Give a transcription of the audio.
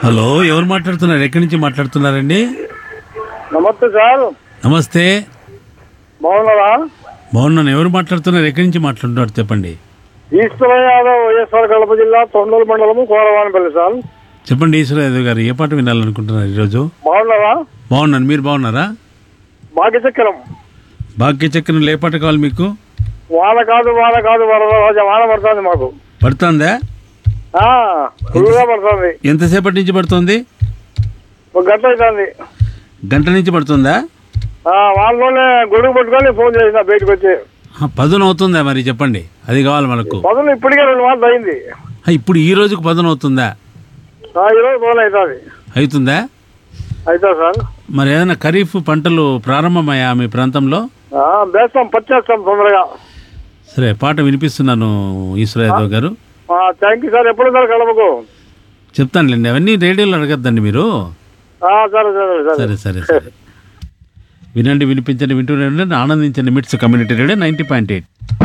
hello ఎవరు మాట్లాడుతున్నారు ఎక్కడి నుంచి మాట్లాడుతున్నారండి నమస్తే సార్ నమస్తే బాగున్నారా బాగున్నాను ఎవరు మాట్లాడుతున్నారు ఎక్కడి నుంచి మాట్లాడుతున్నారు చెప్పండి ఈశ్వర యాదవ్ వైఎస్ఆర్ కడప జిల్లా తొండూరు మండలము కోరవానిపల్లి సార్ చెప్పండి ఈశ్వరయాదవ్ గారు ఏ పాట వినాలనుకుంటున్నారు ఈరోజు బాగున్నారా బాగున్నాను మీరు బాగున్నారా భాగ్యచక్రం భాగ్య చక్రం ఏ పాట కావాలి మీకు వాన కాదు వాన కాదు వరద రాజ వాన పడుతుంది మాకు పడుతుందా ఆ, ఫుల్గా పడుతుంది ఎంతసేపటి నుంచి పడుతుంది ఒక గంట అవుతుంది గంట నుంచి పడుతుందా ఆ, వాళ్ళలోనే గొడుగు పట్టుకొని ఫోన్ చేసిన బయటకు వచ్చి ఆ, పదును అవుతుందా మరి చెప్పండి అది కావాలి మనకు పదులు ఇప్పటికే రెండు మాటలు అయింది ఆ, ఇప్పుడు ఈ రోజుకు పదును అవుతుందా ఆ, ఈరోజు ఫోన్ అవుతుంది అవుతుందా అవుతుంది సార్ మరి ఏదైనా ఖరీఫ్ పంటలు ప్రారంభమయ్యా మీ ప్రాంతంలో ఆ, వేస్తాం పచ్చేస్తాం తొందరగా సరే పాట వినిపిస్తున్నాను Eshwara Yadav garu thank you sir ఎప్పుడు సార్ కడపకు చెప్తానులేండి అవన్నీ రేడియోలో అడగద్దండి మీరు ఆ, సరే సరే సరే సరే సరే సరే వినండి వినిపించండి వింటూనే ఉండండి ఆనందించండి MITS community radio ninety point eight